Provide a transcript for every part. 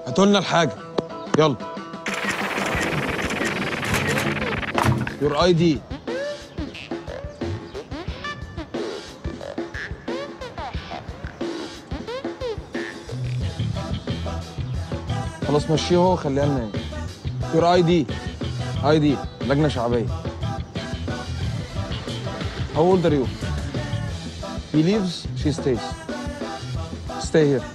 هاتوا لنا الحاجه يلا يور اي دي خلاص مشيه هو خليها لنا يور اي دي اي دي لجنه شعبيه How old are you? He leaves, she stays. Stay here.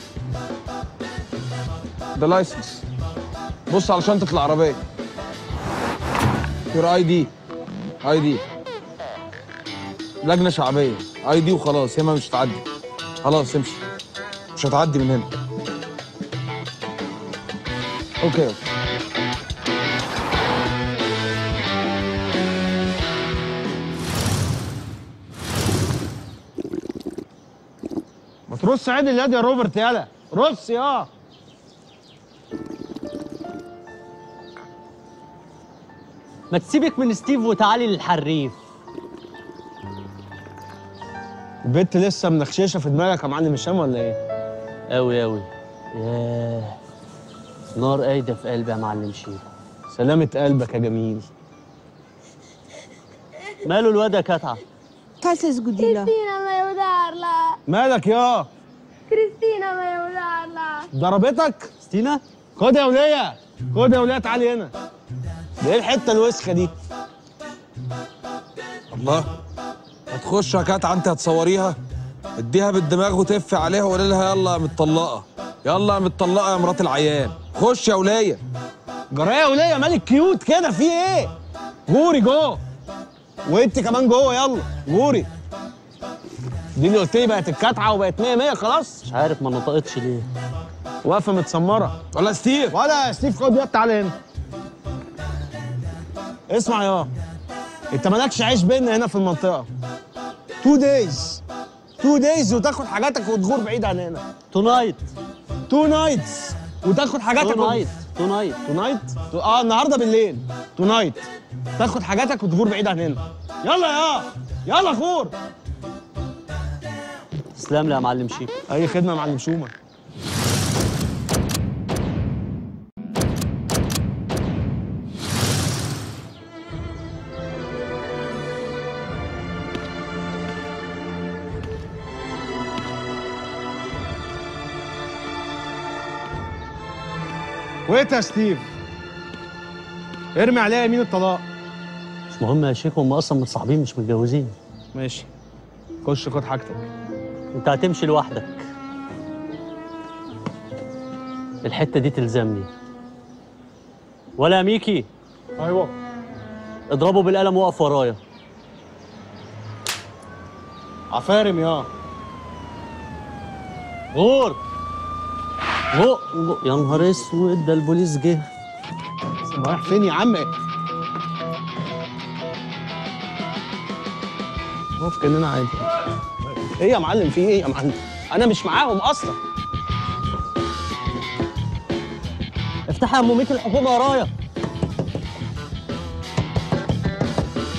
The license. بص على شنطة العربية. Your ID. ID. لجنة شعبية. ID وخلاص هي ما مش هتعدي. خلاص امشي. مش هتعدي من هنا. اوكي اوكي. ما ترص عدل اليد يا روبرت يالا رص يا ما تسيبك من ستيف وتعالي للحريف البت لسه منخششه في دماغك يا معلم هشام ولا ايه؟ أوي أوي ياه نار قايدة في قلبي يا معلم شيخ سلامة قلبك يا جميل ماله الواد يا كتعة Calza sgudila. Cristina mi aiutarla! مالك يا Cristina mi aiutarla! ضربتك؟ ستينا خد يا وليه خد يا وليه تعالي هنا ده ايه الحته الوسخه دي؟ الله هتخش يا كاتعه انت هتصوريها اديها بالدماغ وتف عليها وقول لها يلا يا متطلقه يلا يا متطلقه يا مرات العيان خش يا وليه جرايه يا وليه مالك كيوت كده في ايه؟ غوري جوه وانت كمان جوه يلا غوري دي اللي قلت لي بقت الكتعه وبقت 100 100 خلاص مش عارف ما نطقتش ليه واقفه متسمره ولا ستيف ولا يا ستيف خد يا تعالى هنا اسمع يا انت مالكش عيش بينا هنا في المنطقه تو دايز تو دايز وتاخد حاجاتك وتغور بعيد عن هنا تونايت تو نايتس وتاخد حاجاتك تونايت تونايت تو نايت اه النهارده بالليل تو نايت تاخد حاجاتك وتغور بعيد عن هنا يلا يا يلا غور تسلم لي يا معلم شيخ اي خدمه يا معلم شومه ويت يا ستيف ارمي عليها يمين الطلاق مش مهم يا شيخ هم أصلا متصاحبين مش متجوزين ماشي خش خد حاجتك أنت هتمشي لوحدك الحتة دي تلزمني ولا يا ميكي ايوه اضربه بالقلم وقف ورايا عفارم يا غور غور غور. يا نهار اسود ده البوليس جه رايح فين يا عم واقف كاننا عادي ايه يا معلم في ايه يا معلم انا مش معاهم اصلا افتح يا ام ميكي الحكومه ورايا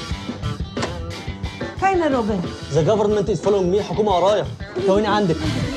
Fajna Robert. ذا جفرمنت از فولوينج مي الحكومه ورايا ثواني عندك